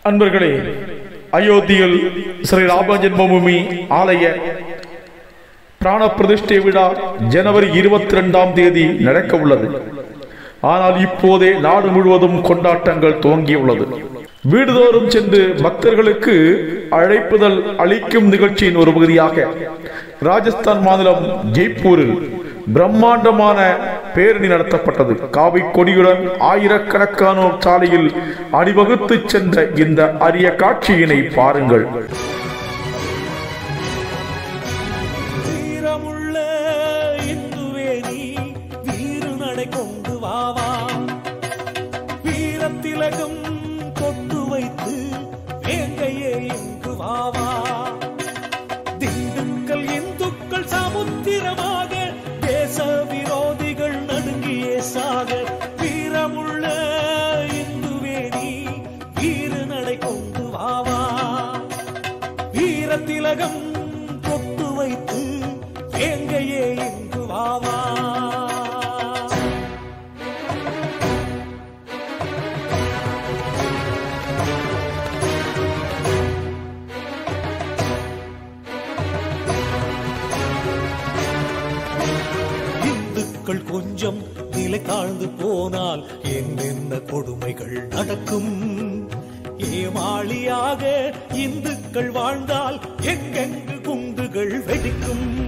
அன்பர்களே அயோத்தியில் ஸ்ரீ ராம ஜென்மபூமி ஆலய பிராண பிரதிஷ்டை விழா ஜனவரி இருபத்தி ரெண்டாம் தேதி நடக்க உள்ளது ஆனால் இப்போதே நாடு முழுவதும் கொண்டாட்டங்கள் துவங்கியுள்ளது வீடுதோறும் சென்று பக்தர்களுக்கு அழைப்புதல் அளிக்கும் நிகழ்ச்சியின் ஒரு பகுதியாக ராஜஸ்தான் மாநிலம் ஜெய்ப்பூரில் பிரம்மாண்டமான பேரணி நடத்தப்பட்டது காவி கொடியுடன் ஆயிரக்கணக்கானோர் சாலையில் அணிவகுத்து சென்ற இந்த அரிய காட்சியினை பாருங்கள் வீரமுள்ள இந்துவே நீ வீறு நடை கொண்டு வாவா வீரத்திலகம் கொட்டு வைத்து வேங்கையே இங்கு வாவா திண்டுக்கல் இந்துக்கள் சமுத்திரமாக தேச விரோதிகள் நடுங்கியே சாக வீரமுள்ள இந்துவே நீ வீறு நடை கொண்டு வாவா வீரத்திலகம் கொட்டு வைத்து வேங்கையே இங்கு வாவா இந்துக்கள் கொஞ்சம் நிலை தாழ்ந்து போனால் என்னென்ன கொடுமைகள் நடக்கும் ஏமாளியாக இந்துக்கள் வாழ்ந்தால் எங்கெங்கு குண்டுகள் வெடிக்கும்